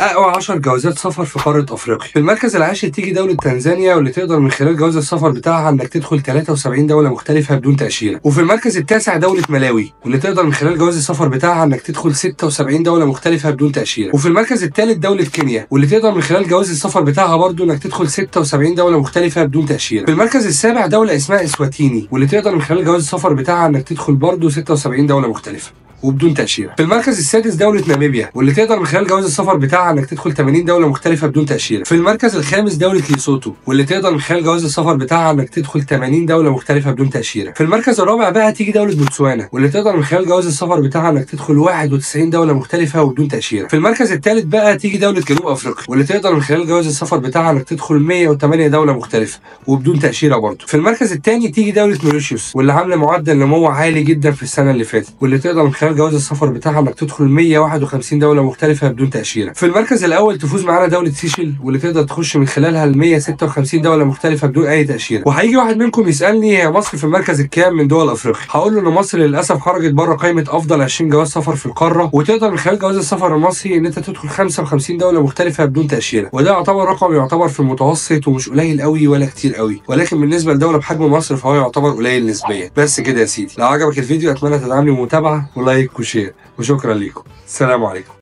اقوى 10 جوازات سفر في قاره افريقيا في المركز العاشر تيجي دوله تنزانيا واللي تقدر من خلال جواز السفر بتاعها انك تدخل 73 دوله مختلفه بدون تاشيره وفي المركز التاسع دوله ملاوي واللي تقدر من خلال جواز السفر بتاعها انك تدخل 76 دوله مختلفه بدون تاشيره وفي المركز الثالث دوله كينيا واللي تقدر من خلال جواز السفر بتاعها برضه انك تدخل 76 دوله مختلفه بدون تاشيره في المركز السابع دوله اسمها اسواتيني واللي تقدر من خلال جواز السفر بتاعها انك تدخل برضه 76 دوله مختلفه وبدون تأشيرة. في المركز السادس دولة ناميبيا واللي تقدر من خلال جواز السفر بتاعها انك تدخل 80 دولة مختلفة بدون تأشيرة. في المركز الخامس دولة ليسوتو واللي تقدر من خلال جواز السفر بتاعها انك تدخل 80 دولة مختلفة بدون تأشيرة. في المركز الرابع بقى تيجي دولة بوتسوانا واللي تقدر من خلال جواز السفر بتاعها انك تدخل 91 دولة مختلفة وبدون تأشيرة. في المركز الثالث بقى تيجي دولة جنوب افريقيا واللي تقدر من خلال جواز السفر بتاعها انك تدخل 108 دولة مختلفة وبدون تأشيرة برضه. في المركز الثاني تيجي دولة موريشيوس واللي عاملة معدل نمو عالي جدا في السنة اللي فاتت واللي تقدر من خلال جواز السفر بتاعها انك تدخل 151 دوله مختلفه بدون تاشيره في المركز الاول تفوز معانا دوله سيشل واللي تقدر تخش من خلالها ال 156 دوله مختلفه بدون اي تاشيره وهيجي واحد منكم يسالني هي مصر في المركز الكام من دول افريقيا هقول له ان مصر للاسف خرجت بره قائمه افضل 20 جواز سفر في القاره وتقدر من خلال جواز السفر المصري ان انت تدخل 55 دوله مختلفه بدون تاشيره وده يعتبر رقم يعتبر في المتوسط ومش قليل قوي ولا كتير قوي ولكن بالنسبه لدوله بحجم مصر فهو يعتبر قليل نسبيا بس كده يا سيدي لو عجبك الفيديو اتمنى تدعمني بمتابعه ولايك وشير وشكرا لكم السلام عليكم